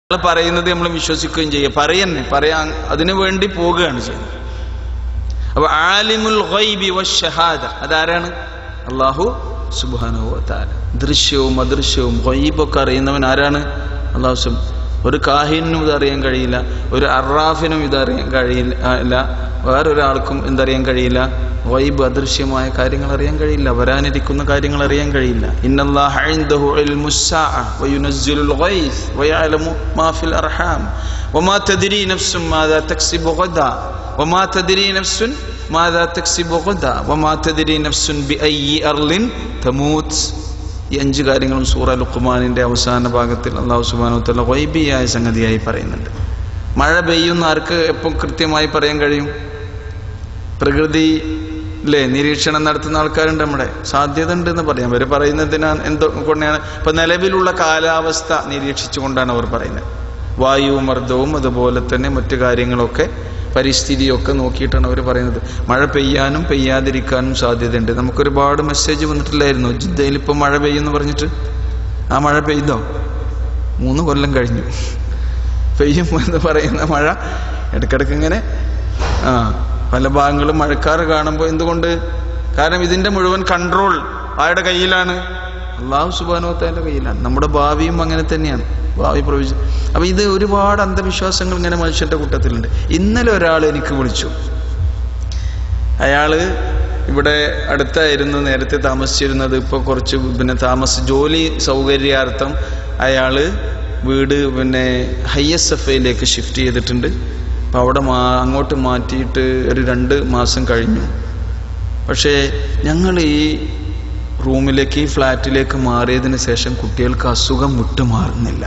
അയാൾ പറയുന്നത് നമ്മൾ വിശ്വസിക്കുകയും ചെയ്യുക പറയുന്നേ പറയാൻ അതിനു വേണ്ടി പോവുകയാണ് ചെയ്യുന്നത് അപ്പൊ ആലിമുൽ ഗൈബി വശഹാദ അതാരാണ് അള്ളാഹു സുബാനുവ താല ദൃശ്യവും അദൃശ്യവും ഗൈബൊക്കെ അറിയുന്നവൻ ആരാണ് അള്ളാഹു സുബ് ഒരു കാഹിനും ഇതറിയാൻ കഴിയില്ല ഒരു അറാഫിനും ഇതറിയാൻ കഴിയില്ല ഇല്ല വേറൊരാൾക്കും എന്തറിയാൻ കഴിയില്ല വൈബ് അദൃശ്യമായ കാര്യങ്ങൾ അറിയാൻ കഴിയില്ല വരാനിരിക്കുന്ന കാര്യങ്ങൾ അറിയാൻ കഴിയില്ല ഇന്നല്ലാഹ ഇൻദഹു ഇൽമുസ് സാഅ വയുനസ്സിലുൽ ഗൈസ് വയഅലമു മാ ഫിൽ അർഹാം വമാ തദ്രി നഫ്സും മാദാ തക്സിബു ഗദാ വമാ തദ്രി നഫ്സുൻ മാദാ തക്സിബു ഗദാ വമാ തദ്രി നഫ്സുൻ ബിഅയ്യി അർളിൻ തമൂത്ത് ഈ അഞ്ച് കാര്യങ്ങളും സൂറ ലുഖ്മാനിന്റെ അവസാന ഭാഗത്തിൽ അള്ളാഹു സുബ്ഹാനഹു വതആല ഗൈബിയായ സംഗതിയായി പറയുന്നുണ്ട് മഴ പെയ്യുന്ന ആർക്ക് എപ്പം കൃത്യമായി പറയാൻ കഴിയും പ്രകൃതി അല്ലേ നിരീക്ഷണം നടത്തുന്ന ആൾക്കാരുണ്ട് നമ്മുടെ സാധ്യത ഉണ്ടെന്ന് പറയാം അവർ പറയുന്നതിനാ എന്തോ കൊണ്ടാണ് ഇപ്പൊ നിലവിലുള്ള കാലാവസ്ഥ നിരീക്ഷിച്ചുകൊണ്ടാണ് അവർ പറയുന്നത് വായുവും മർദ്ദവും അതുപോലെ തന്നെ മറ്റു കാര്യങ്ങളൊക്കെ പരിസ്ഥിതിയൊക്കെ നോക്കിയിട്ടാണ് അവർ പറയുന്നത് മഴ പെയ്യാനും പെയ്യാതിരിക്കാനും സാധ്യതയുണ്ട് നമുക്കൊരുപാട് മെസ്സേജ് വന്നിട്ടില്ലായിരുന്നു ജിദ്ദയിൽ ഇപ്പം മഴ പെയ്യുമെന്ന് പറഞ്ഞിട്ട് ആ മഴ പെയ്തോ മൂന്ന് കൊല്ലം കഴിഞ്ഞു പെയ്യും എന്ന് പറയുന്ന മഴ ഇടയ്ക്കിടയ്ക്ക് ഇങ്ങനെ ആ പല ഭാഗങ്ങളും മഴക്കാറ് കാണുമ്പോൾ എന്തുകൊണ്ട് കാരണം ഇതിന്റെ മുഴുവൻ കൺട്രോൾ ആരുടെ കയ്യിലാണ് അള്ളാഹു സുബാനോത്തന്റെ കയ്യിലാണ് നമ്മുടെ ഭാവിയും അങ്ങനെ തന്നെയാണ് ഭാവി പ്രവചി അപ്പൊ ഇത് ഒരുപാട് അന്ധവിശ്വാസങ്ങൾ ഇങ്ങനെ മനുഷ്യന്റെ കൂട്ടത്തിലുണ്ട് ഇന്നലെ ഒരാൾ എനിക്ക് വിളിച്ചു അയാള് ഇവിടെ അടുത്തായിരുന്നു നേരത്തെ താമസിച്ചിരുന്നത് ഇപ്പൊ കുറച്ച് പിന്നെ താമസ ജോലി സൗകര്യാർത്ഥം അയാള് വീട് പിന്നെ ഹൈ എസ് എഫ് ഐയിലേക്ക് ഷിഫ്റ്റ് ചെയ്തിട്ടുണ്ട് അപ്പൊ അവിടെ മാ അങ്ങോട്ട് മാറ്റിയിട്ട് ഒരു രണ്ട് മാസം കഴിഞ്ഞു പക്ഷേ ഞങ്ങൾ ഈ റൂമിലേക്ക് ഈ ഫ്ലാറ്റിലേക്ക് മാറിയതിന് ശേഷം കുട്ടികൾക്ക് അസുഖം വിട്ടുമാറുന്നില്ല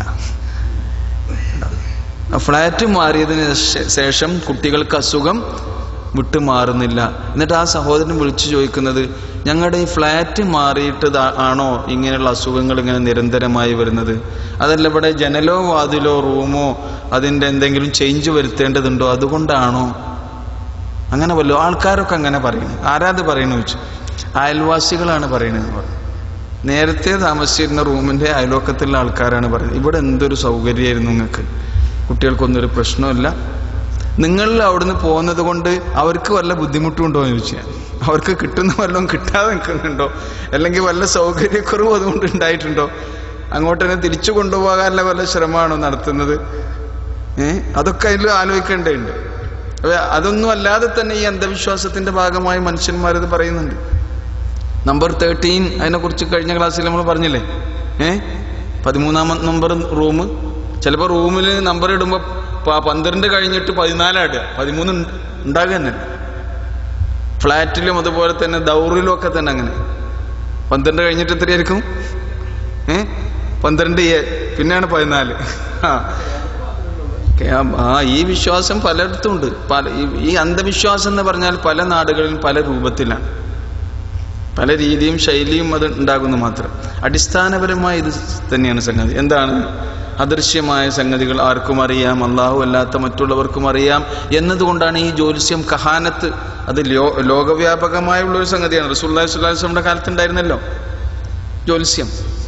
ആ ഫ്ലാറ്റ് മാറിയതിന് ശേ- ശേഷം കുട്ടികൾക്ക് അസുഖം വിട്ടുമാറുന്നില്ല എന്നിട്ട് ആ സഹോദരൻ വിളിച്ചു ചോദിക്കുന്നത് ഞങ്ങളുടെ ഈ ഫ്ലാറ്റ് മാറിയിട്ട് ദാ- ആണോ ഇങ്ങനെയുള്ള അസുഖങ്ങൾ ഇങ്ങനെ നിരന്തരമായി വരുന്നത് അതല്ല ഇവിടെ ജനലോ വാതിലോ റൂമോ അതിൻ്റെ എന്തെങ്കിലും ചേഞ്ച് വരുത്തേണ്ടതുണ്ടോ അതുകൊണ്ടാണോ അങ്ങനെ വല്ലോ ആൾക്കാരൊക്കെ അങ്ങനെ പറയുന്നു ആരാത് പറയുന്നു വെച്ചു അയൽവാസികളാണ് പറയുന്നത് പറഞ്ഞു നേരത്തെ താമസിച്ചിരുന്ന റൂമിന്റെ അയൽവക്കത്തുള്ള ആൾക്കാരാണ് പറയുന്നത് ഇവിടെ എന്തൊരു സൗകര്യമായിരുന്നു നിങ്ങൾക്ക് കുട്ടികൾക്കൊന്നും ഒരു പ്രശ്നമില്ല നിങ്ങൾ അവിടുന്ന് പോകുന്നത് കൊണ്ട് അവർക്ക് വല്ല ബുദ്ധിമുട്ടുണ്ടോ എന്ന് ചോദിച്ചാൽ അവർക്ക് കിട്ടുന്ന വല്ലതും കിട്ടാതെ നിൽക്കുന്നുണ്ടോ അല്ലെങ്കിൽ വല്ല സൗകര്യക്കുറവും അതുകൊണ്ട് ഉണ്ടായിട്ടുണ്ടോ അങ്ങോട്ട് തന്നെ തിരിച്ചു കൊണ്ടുപോകാനുള്ള വല്ല ശ്രമമാണോ നടത്തുന്നത് ഏഹ് അതൊക്കെ അതിൽ ആലോചിക്കേണ്ടതുണ്ട് അപ്പൊ അതൊന്നും അല്ലാതെ തന്നെ ഈ അന്ധവിശ്വാസത്തിന്റെ ഭാഗമായി മനുഷ്യന്മാരത് പറയുന്നുണ്ട് നമ്പർ തേർട്ടീൻ അതിനെക്കുറിച്ച് കഴിഞ്ഞ ക്ലാസ്സിൽ നമ്മൾ പറഞ്ഞില്ലേ ഏ പതിമൂന്നാം നമ്പർ റൂം ചിലപ്പോൾ റൂമിൽ നമ്പർ ഇടുമ്പോൾ പന്ത്രണ്ട് കഴിഞ്ഞിട്ട് പതിനാലാടുക പതിമൂന്ന് ഉണ്ട്- ഉണ്ടാകുക തന്നെ ഫ്ലാറ്റിലും അതുപോലെ തന്നെ ദൗറിലും ഒക്കെ തന്നെ അങ്ങനെ പന്ത്രണ്ട് കഴിഞ്ഞിട്ട് എത്രയായിരിക്കും ഏ പന്ത്രണ്ട് എ പിന്നെയാണ് പതിനാല് ആ ഓക്കേ, ആ- ആ ഈ വിശ്വാസം പലയിടത്തും ഉണ്ട് പല ഈ- ഈ അന്ധവിശ്വാസം എന്ന് പറഞ്ഞാൽ പല നാടുകളിലും പല രൂപത്തിലാണ് പല രീതിയും ശൈലിയും അത് ഉണ്ടാകുന്നു മാത്രം അടിസ്ഥാനപരമായ ഇത് തന്നെയാണ് സംഗതി എന്താണ് അദൃശ്യമായ സംഗതികൾ ആർക്കും അറിയാം അള്ളാഹു അല്ലാത്ത മറ്റുള്ളവർക്കും അറിയാം എന്നതുകൊണ്ടാണ് ഈ ജ്യോത്സ്യം കഹാനത്ത് അത് ലോ ലോകവ്യാപകമായുള്ള ഒരു സംഗതിയാണ് റസൂല്ലാ സ്വല്ലാസ്ലമിന്റെ കാലത്ത് ഉണ്ടായിരുന്നല്ലോ ജ്യോത്സ്യം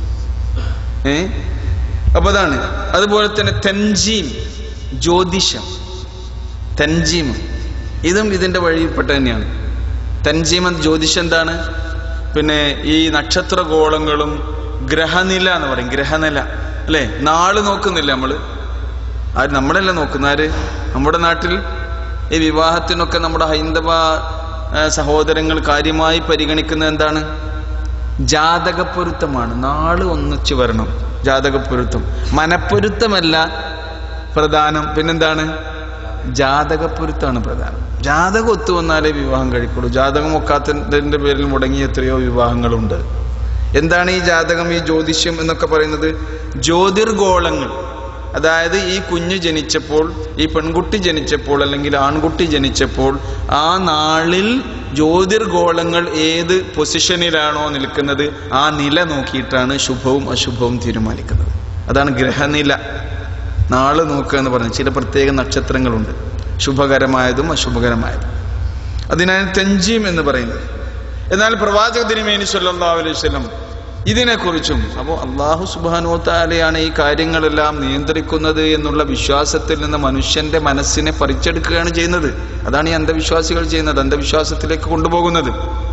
ഏ അപ്പൊ അതാണ് അതുപോലെ തന്നെ തെൻജീം ജ്യോതിഷം തൻജീം ഇതും ഇതിന്റെ വഴിയിൽപ്പെട്ട തന്നെയാണ് തൻജീം എന്ന ജ്യോതിഷം എന്താണ് പിന്നെ ഈ നക്ഷത്രഗോളങ്ങളും ഗ്രഹനില എന്ന് പറയും ഗ്രഹനില അല്ലേ നാള് നോക്കുന്നില്ല നമ്മള് ആര് നമ്മളല്ല നോക്കുന്ന ആര് നമ്മുടെ നാട്ടിൽ ഈ വിവാഹത്തിനൊക്കെ നമ്മുടെ ഹൈന്ദവ ആ, സഹോദരങ്ങൾ കാര്യമായി പരിഗണിക്കുന്നത് എന്താണ് ജാതകപ്പൊരുത്തമാണ് നാള് ഒന്നിച്ചു വരണം ജാതകപ്പൊരുത്തം മനപ്പൊരുത്തമല്ല പ്രധാനം പിന്നെന്താണ് ജാതകപ്പൊരുത്താണ് പ്രധാനം ജാതകം ഒത്തു വന്നാലേ വിവാഹം കഴിക്കുള്ളൂ ജാതകം ഒക്കാത്തതിന്റെ പേരിൽ മുടങ്ങിയ എത്രയോ വിവാഹങ്ങളുണ്ട് എന്താണ് ഈ ജാതകം ഈ ജ്യോതിഷ്യം എന്നൊക്കെ പറയുന്നത് ജ്യോതിർഗോളങ്ങൾ അതായത് ഈ കുഞ്ഞ് ജനിച്ചപ്പോൾ ഈ പെൺകുട്ടി ജനിച്ചപ്പോൾ അല്ലെങ്കിൽ ആൺകുട്ടി ജനിച്ചപ്പോൾ ആ നാളിൽ ജ്യോതിർഗോളങ്ങൾ ഏത് പൊസിഷനിലാണോ നിൽക്കുന്നത് ആ നില നോക്കിയിട്ടാണ് ശുഭവും അശുഭവും തീരുമാനിക്കുന്നത് അതാണ് ഗ്രഹനില നാള് നോക്കുക എന്ന് പറഞ്ഞ് ചില പ്രത്യേക നക്ഷത്രങ്ങളുണ്ട് ശുഭകരമായതും അശുഭകരമായതും അതിനാണ് തെഞ്ചീം എന്ന് പറയുന്നത് എന്നാൽ പ്രവാചക തിരുമേനി സല്ലല്ലാഹു അലൈഹി വസല്ലം ഇതിനെക്കുറിച്ചും അപ്പോൾ അള്ളാഹു സുബാനോ താലയാണ് ഈ കാര്യങ്ങളെല്ലാം നിയന്ത്രിക്കുന്നത് എന്നുള്ള വിശ്വാസത്തിൽ നിന്ന് മനുഷ്യന്റെ മനസ്സിനെ പറിച്ചെടുക്കുകയാണ് ചെയ്യുന്നത് അതാണ് ഈ അന്ധവിശ്വാസികൾ ചെയ്യുന്നത് അന്ധവിശ്വാസത്തിലേക്ക് കൊണ്ടുപോകുന്നത്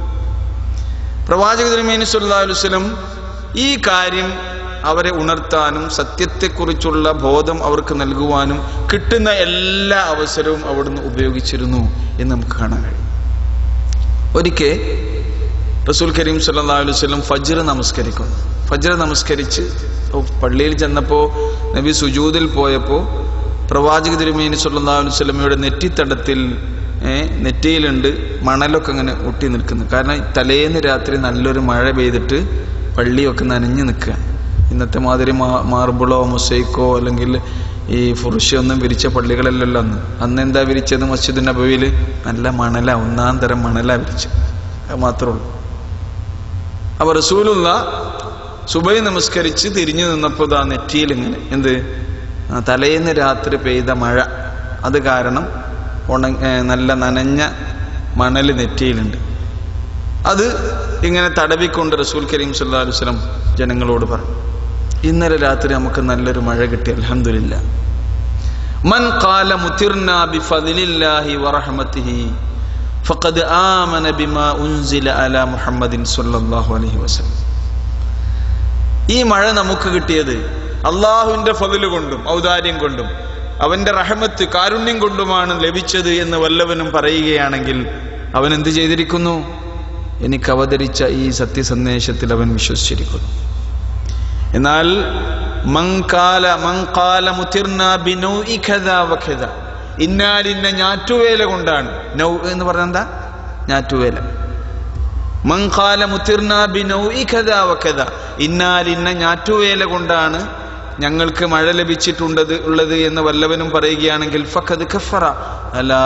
പ്രവാചക തിരുമേനി സല്ലല്ലാഹു അലൈഹി വസല്ലം ഈ കാര്യം അവരെ ഉണർത്താനും സത്യത്തെക്കുറിച്ചുള്ള ബോധം അവർക്ക് നൽകുവാനും കിട്ടുന്ന എല്ലാ അവസരവും അവിടുന്ന് ഉപയോഗിച്ചിരുന്നു എന്ന് നമുക്ക് കാണാൻ കഴിയും ഒരിക്കൽ റസൂൽ കരീം സല്ലല്ലാഹു അലൈഹി വസല്ലം ഫജ്ർ നമസ്കരിക്കുന്നു ഫജ്ർ നമസ്കരിച്ച് പള്ളിയിൽ ചെന്നപ്പോൾ നബി സുജൂദിൽ പോയപ്പോൾ പ്രവാചക തിരുമേനി സല്ലല്ലാഹു അലൈഹി വസല്ലമയുടെ നെറ്റിത്തടത്തിൽ ഏഹ് നെറ്റിയിലുണ്ട് മണലൊക്കെ ഇങ്ങനെ ഒട്ടി നിൽക്കുന്നു കാരണം തലേന്ന് രാത്രി നല്ലൊരു മഴ പെയ്തിട്ട് പള്ളിയൊക്കെ നനഞ്ഞു നിൽക്കുക ഇന്നത്തെ മാതിരി മാ മാർബിളോ മൊസൈക്കോ അല്ലെങ്കിൽ ഈ ഫുറുഷൊന്നും വിരിച്ച പള്ളികളല്ലല്ലോ അന്ന് അന്ന് എന്താ വിരിച്ചത് മസ്ജിദ് നബവിയിൽ നല്ല മണല ഒന്നാം തരം മണല വിരിച്ചു അത് മാത്രമേ ഉള്ളൂ അപ്പൊ റസൂലുള്ള സുബൈ നമസ്കരിച്ച് തിരിഞ്ഞു നിന്നപ്പോൾ ആ നെറ്റിയിൽ ഇങ്ങനെ എന്ത് ആ തലേന്ന് രാത്രി പെയ്ത മഴ അത് കാരണം ഉണ ഏ, നല്ല നനഞ്ഞ മണൽ നെറ്റിയിലുണ്ട് അത് ഇങ്ങനെ തടവിക്കൊണ്ട് റസൂൽ കരീം സല്ലല്ലാഹു അലൈഹി വസല്ലം ജനങ്ങളോട് പറഞ്ഞു ഇന്നലെ രാത്രി നമുക്ക് നല്ലൊരു മഴ കിട്ടി അൽഹംദുലില്ലാ മൻ ഖാല മുതിർന ബിഫദ്ലില്ലാഹി വറഹ്മത്തിഹി ഫഖദ് ആമന ബിമാ ഉൻസില അലാ മുഹമ്മദിൻ സ്വല്ലല്ലാഹു അലൈഹി വസല്ലം ഈ മഴ നമുക്ക് കിട്ടിയത് അള്ളാഹുവിന്റെ ഫതില് കൊണ്ടും ഔദാര്യം കൊണ്ടും അവന്റെ റഹമത്ത് കാരുണ്യം കൊണ്ടുമാണ് ലഭിച്ചത് എന്ന് വല്ലവനും പറയുകയാണെങ്കിൽ അവൻ എന്ത് ചെയ്തിരിക്കുന്നു എനിക്ക് അവതരിച്ച ഈ സത്യസന്ദേശത്തിൽ അവൻ വിശ്വസിച്ചിരിക്കുന്നു എന്നാൽ മങ്കാല മങ്കാല മുതിർന ബിനൗഇ ഖദാ വഖദാ ഇന്നാലിന്ന ഞാറ്റുവേല കൊണ്ടാണ് നൗ എന്ന് പറഞ്ഞാൽ എന്താ ഞാറ്റുവേല മങ്കാല മുതിർന ബിനൗഇ ഖദാ വഖദാ ഇന്നാലിന്ന ഞാറ്റുവേല കൊണ്ടാണ് ഞങ്ങൾക്ക് മഴ ലഭിച്ചിട്ടുണ്ടത് ഉള്ളത് എന്ന് വല്ലവനും പറയുകയാണെങ്കിൽ ഫഖദ് കഫറ അലാ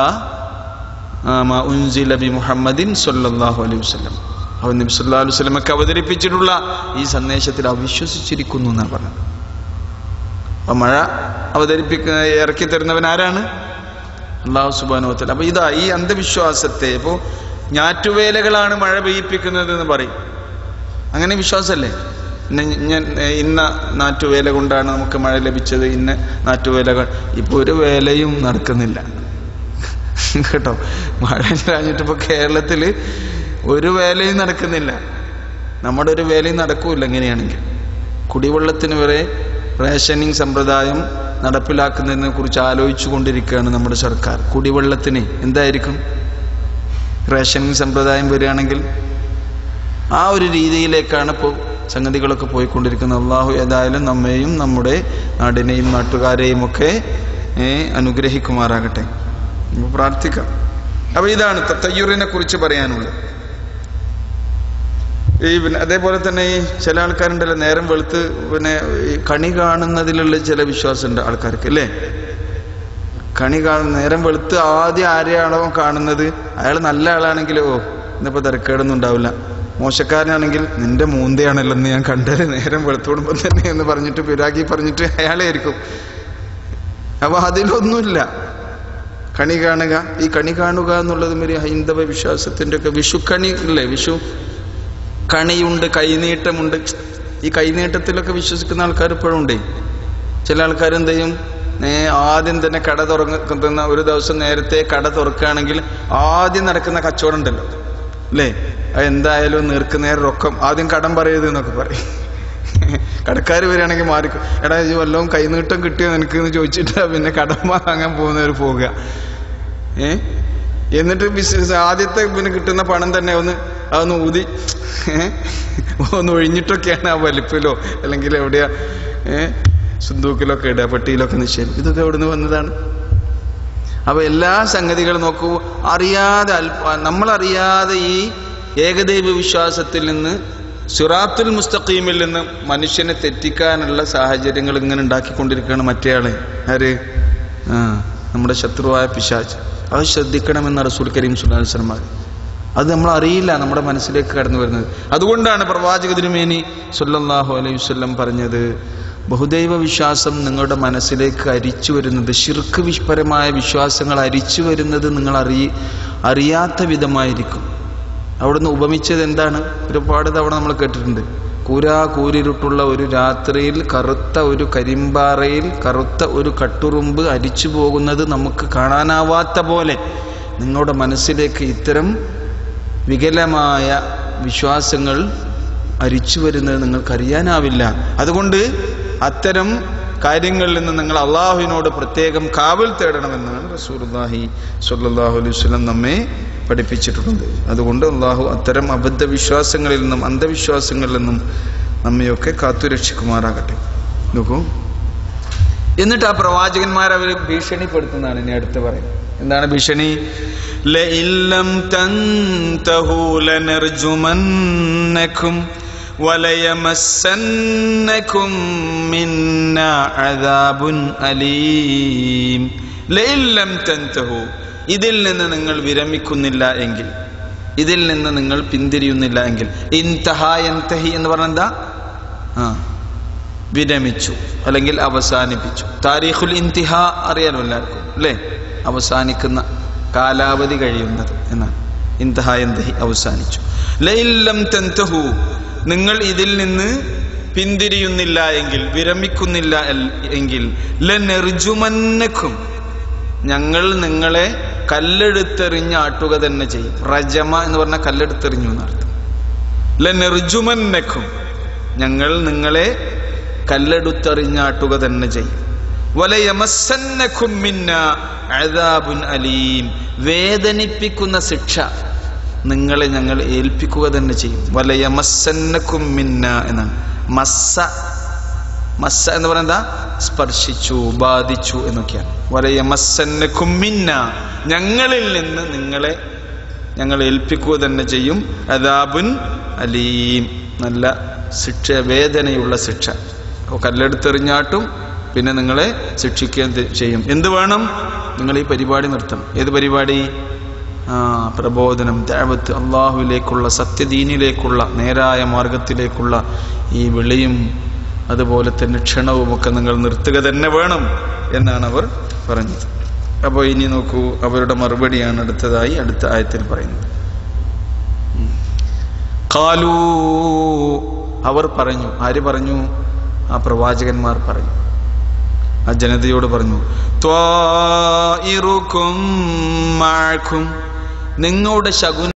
മാ ഉൻസില ബി മുഹമ്മദിൻ സല്ലല്ലാഹു അലൈഹി വസല്ലം അവൻ നബി സല്ലല്ലാഹു അലൈഹി വസല്ലമക്ക് അവതരിപ്പിച്ചിട്ടുള്ള ഈ സന്ദേശത്തിൽ അവിശ്വസിച്ചിരിക്കുന്നു എന്നാണ് പറഞ്ഞത് അപ്പൊ മഴ അവതരിപ്പിക്കുന്ന ഇറക്കി തരുന്നവൻ ആരാണ് അള്ളാഹു സുബാനു വത്തല അപ്പൊ ഇതാ ഈ അന്ധവിശ്വാസത്തെ ഇപ്പോ ഞാറ്റുവേലകളാണ് മഴ പെയ്യിപ്പിക്കുന്നത് എന്ന് പറയും അങ്ങനെ വിശ്വാസമല്ലേ ഇന്ന ഞാൻ ഇന്ന നാറ്റുവേല കൊണ്ടാണ് നമുക്ക് മഴ ലഭിച്ചത് ഇന്ന നാറ്റുവേലകൾ ഇപ്പൊ ഒരു വേലയും നടക്കുന്നില്ല കേട്ടോ മഴ കഴിഞ്ഞിട്ട് ഇപ്പൊ കേരളത്തില് ഒരു വേലയും നടക്കുന്നില്ല നമ്മുടെ ഒരു വേലയും നടക്കൂല എങ്ങനെയാണെങ്കിൽ കുടിവെള്ളത്തിന് വരെ റേഷനിങ് സമ്പ്രദായം നടപ്പിലാക്കുന്നതിനെ കുറിച്ച് ആലോചിച്ചു കൊണ്ടിരിക്കുകയാണ് നമ്മുടെ സർക്കാർ കുടിവെള്ളത്തിന് എന്തായിരിക്കും റേഷനിങ് സമ്പ്രദായം വരികയാണെങ്കിൽ ആ ഒരു രീതിയിലേക്കാണ് ഇപ്പോൾ സംഗതികളൊക്കെ പോയിക്കൊണ്ടിരിക്കുന്നത് അള്ളാഹു ഏതായാലും നമ്മെയും നമ്മുടെ നാടിനെയും നാട്ടുകാരെയും ഒക്കെ ഏ, അനുഗ്രഹിക്കുമാറാകട്ടെ നമുക്ക് പ്രാർത്ഥിക്കാം അപ്പൊ ഇതാണ് തയ്യൂറിനെ കുറിച്ച് പറയാനുള്ളത് ഈ പിന്നെ അതേപോലെ തന്നെ ഈ ചില ആൾക്കാരുണ്ടല്ലോ നേരം വെളുത്ത് പിന്നെ ഈ കണി കാണുന്നതിലുള്ള ചില വിശ്വാസമുണ്ട് ആൾക്കാർക്ക് അല്ലേ കണി കാണുന്ന നേരം വെളുത്ത് ആദ്യം ആരെയാണോ കാണുന്നത് അയാൾ നല്ല ആളാണെങ്കിൽ ഓ ഇന്നിപ്പോ തിരക്കേടൊന്നും ഉണ്ടാവില്ല മോശക്കാരനാണെങ്കിൽ നിന്റെ മൂന്തയാണല്ലോ എന്ന് ഞാൻ കണ്ടത് നേരം വെളുത്തോടുമ്പോൾ തന്നെ എന്ന് പറഞ്ഞിട്ട് പിരാഗി പറഞ്ഞിട്ട് അയാളെ ആയിരിക്കും അപ്പൊ അതിലൊന്നുമില്ല കണി കാണുക ഈ കണി കാണുക എന്നുള്ളതും ഒരു ഹൈന്ദവ വിശ്വാസത്തിന്റെ ഒക്കെ വിഷു കണി ഇല്ലേ വിഷു കണിയുണ്ട് കൈനീട്ടമുണ്ട് ഈ കൈനീട്ടത്തിലൊക്കെ വിശ്വസിക്കുന്ന ആൾക്കാർ ഇപ്പോഴും ഉണ്ടേ ചില ആൾക്കാർ എന്ത് ചെയ്യും നേ ആദ്യം തന്നെ കട തുറക്കുന്ന ഒരു ദിവസം നേരത്തെ കട തുറക്കുകയാണെങ്കിൽ ആദ്യം നടക്കുന്ന കച്ചവടം ഉണ്ടല്ലോ അല്ലേ അത് എന്തായാലും നേർക്കുനേർ റൊക്കം ആദ്യം കടം പറയരുത് എന്നൊക്കെ പറയും കടക്കാർ വരികയാണെങ്കിൽ മാറിക്കും എടാ ഇത് വല്ലതും കൈനീട്ടം കിട്ടിയോ നിനക്ക് എന്ന് ചോദിച്ചിട്ട് പിന്നെ കടം വാങ്ങാൻ പോകുന്നവർ പോവുക ഏ എന്നിട്ട് ബിസിനസ് ആദ്യത്തെ പിന്നെ കിട്ടുന്ന പണം തന്നെ ഒന്ന് അതൊന്ന് ഊതി ഏ ഒന്ന് ഒഴിഞ്ഞിട്ടൊക്കെയാണ് ആ വലിപ്പിലോ അല്ലെങ്കിൽ എവിടെയാ ഏ സുന്ദൂക്കിലൊക്കെ ഇടുക പെട്ടിയിലൊക്കെ നിക്ഷേപം ഇതൊക്കെ എവിടുന്ന് വന്നതാണ് അപ്പൊ എല്ലാ സംഗതികളും നോക്കൂ അറിയാതെ അല്പ നമ്മളറിയാതെ ഈ ഏകദൈവ വിശ്വാസത്തിൽ നിന്ന് സിറാത്തുൽ മുസ്തഖീമിൽ നിന്ന് മനുഷ്യനെ തെറ്റിക്കാനുള്ള സാഹചര്യങ്ങൾ ഇങ്ങനെ ഉണ്ടാക്കിക്കൊണ്ടിരിക്കുകയാണ് മറ്റേയാളെ ആര് ആ നമ്മുടെ ശത്രുവായ പിശാച്ച് അത് ശ്രദ്ധിക്കണമെന്ന് റസൂൽ കരീം സുല്ലാസ്ലമാർ അത് നമ്മൾ അറിയില്ല നമ്മുടെ മനസ്സിലേക്ക് കടന്നു വരുന്നത് അതുകൊണ്ടാണ് പ്രവാചക തിരുമേനി സല്ലല്ലാഹു അലൈഹി വസല്ലം പറഞ്ഞത് ബഹുദൈവ വിശ്വാസം നിങ്ങളുടെ മനസ്സിലേക്ക് അരിച്ചു വരുന്നത് ശിർക്ക് വിഷ്പരമായ വിശ്വാസങ്ങൾ അരിച്ചു വരുന്നത് നിങ്ങൾ അറിയ അറിയാത്ത വിധമായിരിക്കും അവിടുന്ന് ഉപമിച്ചത് എന്താണ് ഒരുപാട് തവണ നമ്മൾ കേട്ടിട്ടുണ്ട് കൂരാ കൂരിരുട്ടുള്ള ഒരു രാത്രിയിൽ കറുത്ത ഒരു കരിമ്പാറയിൽ കറുത്ത ഒരു കട്ടുറുമ്പ് അരിച്ചു പോകുന്നത് നമുക്ക് കാണാനാവാത്ത പോലെ നിങ്ങളുടെ മനസ്സിലേക്ക് ഇത്തരം വികലമായ വിശ്വാസങ്ങൾ അരിച്ചു വരുന്നത് നിങ്ങൾക്കറിയാനാവില്ല അതുകൊണ്ട് അത്തരം കാര്യങ്ങളിൽ നിന്ന് നിങ്ങൾ അള്ളാഹുവിനോട് പ്രത്യേകം കാവൽ തേടണമെന്നാണ് റസൂലുള്ളാഹി സ്വല്ലല്ലാഹു അലൈഹി വസല്ലം നമ്മെ പഠിപ്പിച്ചിട്ടുള്ളത് അതുകൊണ്ട് അള്ളാഹു അത്തരം അബദ്ധ വിശ്വാസങ്ങളിൽ നിന്നും അന്ധവിശ്വാസങ്ങളിൽ നിന്നും നമ്മയൊക്കെ കാത്തുരക്ഷിക്കുമാറാകട്ടെ നോക്കൂ എന്നിട്ട് ആ പ്രവാചകന്മാർ അവർ ഭീഷണിപ്പെടുത്തുന്നതാണ് ഇനി അടുത്ത് പറയും എന്താണ് ഭീഷണി ലഇല്ലം തൻതഹു ലനർജുമന്നകും വലയമസ്സന്നകും മിന്നാ അദാബുൻ അലീം ലഇല്ലം തൻതഹു ഇതിൽ നിന്ന് നിങ്ങൾ വിരമിക്കുന്നില്ല എങ്കിൽ ഇതിൽ നിന്ന് നിങ്ങൾ പിന്തിരിയുന്നില്ല എങ്കിൽ ഇൻതഹ യൻതഹി എന്ന് പറഞ്ഞ എന്താ ആ വിരമിച്ചു അല്ലെങ്കിൽ അവസാനിപ്പിച്ചു താരീഖുൽ ഇന്തിഹ അറിയാലോ എല്ലാവർക്കും അല്ലേ അവസാനിക്കുന്ന കാലാവധി കഴിയുന്നത് എന്നാണ് ഇന്തഹ എന്തഹി അവസാനിച്ചു ലയില്ലം തെന്തഹു നിങ്ങൾ ഇതിൽ നിന്ന് പിന്തിരിയുന്നില്ല എങ്കിൽ വിരമിക്കുന്നില്ല എൽ- എങ്കിൽ ലെർജുമന്നക്കും ഞങ്ങൾ നിങ്ങളെ കല്ലെടുത്തെറിഞ്ഞ് ആട്ടുക തന്നെ ചെയ്യും റജമ എന്ന് പറഞ്ഞാൽ കല്ലെടുത്തെറിഞ്ഞു എന്നർത്ഥം ലെർജുമന്നക്കും ഞങ്ങൾ നിങ്ങളെ കല്ലെടുത്തെറിഞ്ഞാട്ടുക തന്നെ ചെയ്യും വലയമസ്സന്നക്കും മിന്ന അദാബുൻ അലീം വേദനിപ്പിക്കുന്ന ശിക്ഷ നിങ്ങളെ ഞങ്ങൾ ഏൽപ്പിക്കുക തന്നെ ചെയ്യും വലയമസ്സന്നക്കും മിന്ന എന്നാണ് മസ്സ മസ്സ എന്ന് പറയുന്നത് സ്പർശിച്ചു ബാധിച്ചു എന്നൊക്കെയാണ് വലയമസ്സന്നക്കും മിന്ന ഞങ്ങളിൽ നിന്ന് നിങ്ങളെ ഞങ്ങൾ ഏൽപ്പിക്കുക തന്നെ ചെയ്യും അദാബുൻ അലീം നല്ല ശിക്ഷ വേദനയുള്ള ശിക്ഷ അപ്പോൾ കല്ലെടുത്തെറിഞ്ഞാട്ടും പിന്നെ നിങ്ങളെ ശിക്ഷിക്കുകയും തെ- ചെയ്യും എന്ത് വേണം നിങ്ങൾ ഈ പരിപാടി നിർത്തണം ഏത് പരിപാടി ആ പ്രബോധനം ദാവത്ത് അള്ളാഹുവിലേക്കുള്ള സത്യദീനിലേക്കുള്ള നേരായ മാർഗത്തിലേക്കുള്ള ഈ വിളിയും അതുപോലെ തന്നെ ക്ഷണവുമൊക്കെ നിങ്ങൾ നിർത്തുക തന്നെ വേണം എന്നാണ് അവർ പറഞ്ഞത് അപ്പോൾ ഇനി നോക്കൂ അവരുടെ മറുപടിയാണ് അടുത്തതായി അടുത്ത ആയത്തിൽ പറയുന്നത് കാലൂ അവർ പറഞ്ഞു ആര് പറഞ്ഞു ആ പ്രവാചകന്മാർ പറഞ്ഞു ആ ജനതയോട് പറഞ്ഞു ത്വാഇറുക്കും മഅക്കും നിങ്ങളുടെ ശകുന